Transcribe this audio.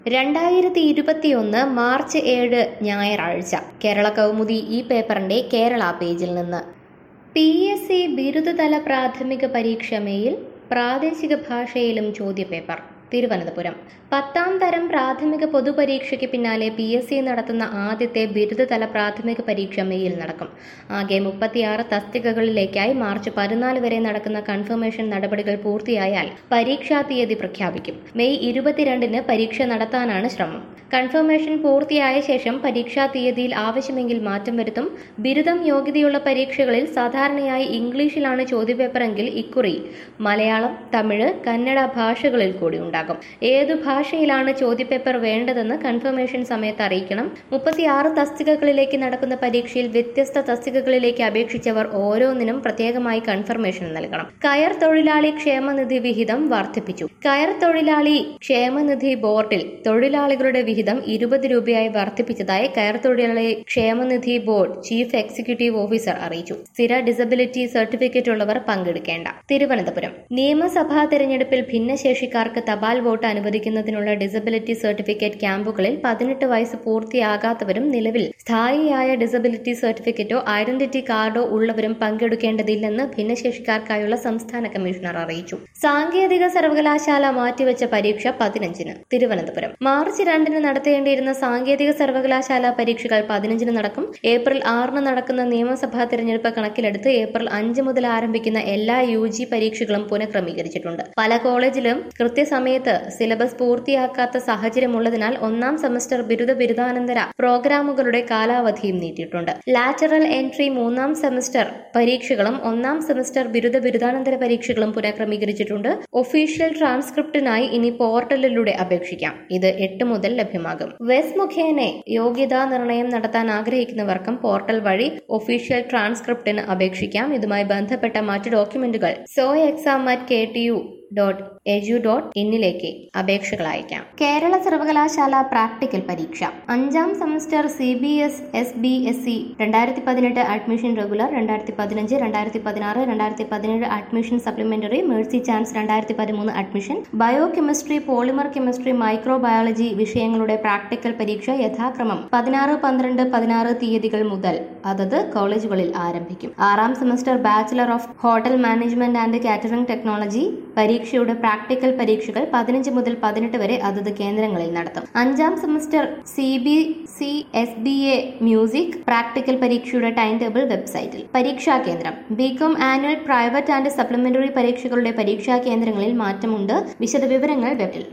രണ്ടായിരത്തി ഇരുപത്തിയൊന്ന് മാർച്ച് ഏഴ് ഞായറാഴ്ച കേരള കൗമുദി ഈ പേപ്പറിന്റെ കേരള പേജിൽ നിന്ന് പി എസ് സി ബിരുദതല പ്രാഥമിക പരീക്ഷ മെയിൽ പ്രാദേശിക ഭാഷയിലും ചോദ്യപേപ്പർ തിരുവനന്തപുരം പത്താം തരം പ്രാഥമിക പൊതുപരീക്ഷയ്ക്ക് പിന്നാലെ പി എസ് സി നടത്തുന്ന ആദ്യത്തെ ബിരുദതല പ്രാഥമിക പരീക്ഷ മെയിൽ നടക്കും ആകെ മുപ്പത്തിയാറ് തസ്തികകളിലേക്കായി മാർച്ച് പതിനാല് വരെ നടക്കുന്ന കൺഫർമേഷൻ നടപടികൾ പൂർത്തിയായാൽ പരീക്ഷാ തീയതി പ്രഖ്യാപിക്കും മെയ് ഇരുപത്തിരണ്ടിന് പരീക്ഷ നടത്താനാണ് ശ്രമം കൺഫർമേഷൻ പൂർത്തിയായ ശേഷം പരീക്ഷാ തീയതിയിൽ ആവശ്യമെങ്കിൽ മാറ്റം വരുത്തും ബിരുദം യോഗ്യതയുള്ള പരീക്ഷകളിൽ സാധാരണയായി ഇംഗ്ലീഷിലാണ് ചോദ്യപേപ്പറെങ്കിൽ ഇക്കുറി മലയാളം തമിഴ് കന്നഡ ഭാഷകളിൽ കൂടി ഉണ്ടാകും ഏതു ഭാഷയിലാണ് ചോദ്യപേപ്പർ വേണ്ടതെന്ന് കൺഫർമേഷൻ സമയത്ത് അറിയിക്കണം മുപ്പത്തിയാറ് തസ്തികകളിലേക്ക് നടക്കുന്ന പരീക്ഷയിൽ വ്യത്യസ്ത തസ്തികകളിലേക്ക് അപേക്ഷിച്ചവർ ഓരോന്നിനും പ്രത്യേകമായി കൺഫർമേഷൻ നൽകണം കയർ തൊഴിലാളി ക്ഷേമനിധി വിഹിതം വർദ്ധിപ്പിച്ചു കയർ തൊഴിലാളി ക്ഷേമനിധി ബോർഡിൽ തൊഴിലാളികളുടെ വിഹിതം ഇരുപത് രൂപയായി വർദ്ധിപ്പിച്ചതായി കയർ തൊഴിലാളി ക്ഷേമനിധി ബോർഡ് ചീഫ് എക്സിക്യൂട്ടീവ് ഓഫീസർ അറിയിച്ചു സ്ഥിര ഡിസബിലിറ്റി സർട്ടിഫിക്കറ്റ് ഉള്ളവർ പങ്കെടുക്കേണ്ട തിരുവനന്തപുരം നിയമസഭാ തെരഞ്ഞെടുപ്പിൽ ഭിന്നശേഷിക്കാർക്ക് തപാൽ വോട്ട് അനുവദിക്കുന്നതിനുള്ള ഡിസബിലിറ്റി സർട്ടിഫിക്കറ്റ് ക്യാമ്പുകളിൽ പതിനെട്ട് വയസ്സ് പൂർത്തിയാകാത്തവരും നിലവിൽ സ്ഥായിയായ ഡിസബിലിറ്റി സർട്ടിഫിക്കറ്റോ ഐഡന്റിറ്റി കാർഡോ ഉള്ളവരും പങ്കെടുക്കേണ്ടതില്ലെന്ന് ഭിന്നശേഷിക്കാർക്കായുള്ള സംസ്ഥാന കമ്മീഷണർ അറിയിച്ചു സാങ്കേതിക സർവകലാശാല മാറ്റിവെച്ച പരീക്ഷ പതിനഞ്ചിന് തിരുവനന്തപുരം മാർച്ച് രണ്ടിന് നടത്തേണ്ടിയിരുന്ന സാങ്കേതിക സർവകലാശാല പരീക്ഷകൾ പതിനഞ്ചിന് നടക്കും ഏപ്രിൽ ആറിന് നടക്കുന്ന നിയമസഭാ തെരഞ്ഞെടുപ്പ് കണക്കിലെടുത്ത് ഏപ്രിൽ അഞ്ച് മുതൽ ആരംഭിക്കുന്ന എല്ലാ യു ജി പരീക്ഷകളും പുനഃക്രമീകരിച്ചിട്ടുണ്ട് പല കോളേജിലും കൃത്യസമയത്ത് സിലബസ് പൂർത്തിയാക്കാത്ത സാഹചര്യമുള്ളതിനാൽ ഒന്നാം സെമസ്റ്റർ ബിരുദ ബിരുദാനന്തര പ്രോഗ്രാമുകളുടെ കാലാവധിയും നീട്ടിയിട്ടുണ്ട് ലാറ്ററൽ എൻട്രി മൂന്നാം സെമസ്റ്റർ പരീക്ഷകളും ഒന്നാം സെമസ്റ്റർ ബിരുദ ബിരുദാനന്തര പരീക്ഷകളും പുനഃക്രമീകരിച്ചിട്ടുണ്ട് ഒഫീഷ്യൽ ട്രാൻസ്ക്രിപ്റ്റിനായി ഇനി പോർട്ടലിലൂടെ അപേക്ഷിക്കാം ഇത് എട്ട് മുതൽ ലഭ്യമാകും വെസ് മുഖേന യോഗ്യതാ നിർണയം നടത്താൻ ആഗ്രഹിക്കുന്നവർക്കും പോർട്ടൽ വഴി ഒഫീഷ്യൽ ട്രാൻസ്ക്രിപ്റ്റിന് അപേക്ഷിക്കാം ഇതുമായി ബന്ധപ്പെട്ട മറ്റ് ഡോക്യുമെന്റുകൾ so exam at K T U dot edu dot ഇന്നിലേക്ക് അപേക്ഷകൾ അയക്കാം കേരള സർവകലാശാല പ്രാക്ടിക്കൽ പരീക്ഷ അഞ്ചാം semester C B S S B S C രണ്ടായിരത്തി പതിനെട്ട് അഡ്മിഷൻ റെഗുലർ രണ്ടായിരത്തി പതിനഞ്ച് രണ്ടായിരത്തി പതിനാറ് രണ്ടായിരത്തി പതിനേഴ് അഡ്മിഷൻ സപ്ലിമെന്ററി മേഴ്സി ചാൻസ് രണ്ടായിരത്തി പതിമൂന്ന് admission biochemistry polymer chemistry microbiology വിഷയങ്ങളുടെ പ്രാക്ടിക്കൽ പരീക്ഷ യഥാക്രമം പതിനാറ് പന്ത്രണ്ട് പതിനാറ് തീയതികൾ മുതൽ അതത് കോളേജുകളിൽ ആരംഭിക്കും ആറാം semester bachelor of hotel management and catering technology പരീക്ഷയുടെ പ്രാക്ടിക്കൽ പരീക്ഷകൾ പതിനഞ്ച് മുതൽ പതിനെട്ട് വരെ അതത് കേന്ദ്രങ്ങളിൽ നടത്തും അഞ്ചാം semester C B C S B A music practical പരീക്ഷയുടെ ടൈം ടേബിൾ വെബ്സൈറ്റിൽ പരീക്ഷാ കേന്ദ്രം BCom annual private and supplementary പരീക്ഷകളുടെ പരീക്ഷാ കേന്ദ്രങ്ങളിൽ മാറ്റമുണ്ട് വിശദവിവരങ്ങൾ വെബിൽ